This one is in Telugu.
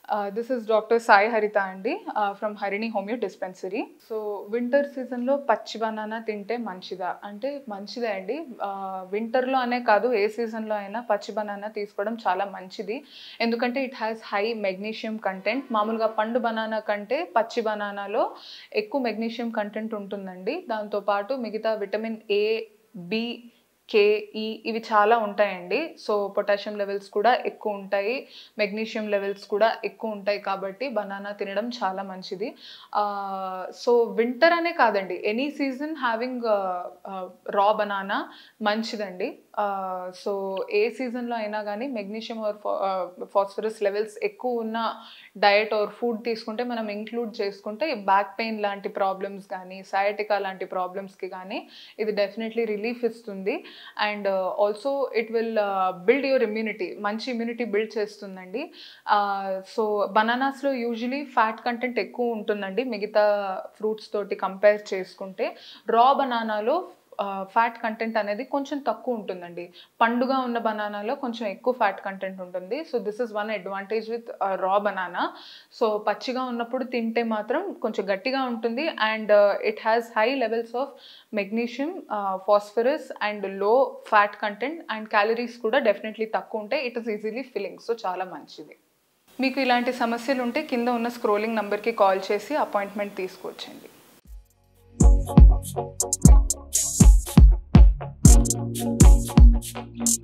This is doctor Sai Haritha అండి from Harini homeo dispensary so winter సీజన్లో పచ్చి బనానా తింటే మంచిదా అంటే మంచిదే అండి వింటర్లో అనే కాదు ఏ సీజన్లో అయినా పచ్చి బనానా తీసుకోవడం చాలా మంచిది ఎందుకంటే it has high magnesium content మామూలుగా పండు బనానా కంటే పచ్చి బనానాలో ఎక్కువ మెగ్నీషియం కంటెంట్ ఉంటుందండి దాంతోపాటు మిగతా విటమిన్ ఏ బి కేఈ ఇవి చాలా ఉంటాయండి సో పొటాషియం లెవెల్స్ కూడా ఎక్కువ ఉంటాయి మెగ్నీషియం లెవెల్స్ కూడా ఎక్కువ ఉంటాయి కాబట్టి బనానా తినడం చాలా మంచిది సో వింటర్ అనే కాదండి any season having raw banana మంచిదండి సో ఏ సీజన్లో అయినా కానీ మెగ్నీషియం ఆర్ ఫాస్ఫరస్ లెవెల్స్ ఎక్కువ ఉన్న డయట్ ఆర్ ఫుడ్ తీసుకుంటే మనం ఇంక్లూడ్ చేసుకుంటే బ్యాక్ పెయిన్ లాంటి ప్రాబ్లమ్స్ కానీ సయాటికా లాంటి ప్రాబ్లమ్స్కి కానీ ఇది డెఫినెట్లీ రిలీఫ్ ఇస్తుంది and also it will build your immunity మంచి ఇమ్యూనిటీ బిల్డ్ చేస్తుందండి సో బనానాస్లో యూజువలీ ఫ్యాట్ కంటెంట్ ఎక్కువ ఉంటుందండి మిగతా ఫ్రూట్స్ తోటి కంపేర్ చేసుకుంటే రా బనానాలో ఫ్యాట్ కంటెంట్ అనేది కొంచెం తక్కువ ఉంటుందండి పండుగ ఉన్న బనానాలో కొంచెం ఎక్కువ ఫ్యాట్ కంటెంట్ ఉంటుంది so this is one advantage with raw banana so పచ్చిగా ఉన్నప్పుడు తింటే మాత్రం కొంచెం గట్టిగా ఉంటుంది and it has high levels of magnesium phosphorus and low fat content and calories కూడా డెఫినెట్లీ తక్కువ ఉంటాయి it is easily filling so చాలా మంచిది మీకు ఇలాంటి సమస్యలు ఉంటే కింద ఉన్న స్క్రోలింగ్ నెంబర్కి కాల్ చేసి అపాయింట్మెంట్ తీసుకొచ్చండి Thank you.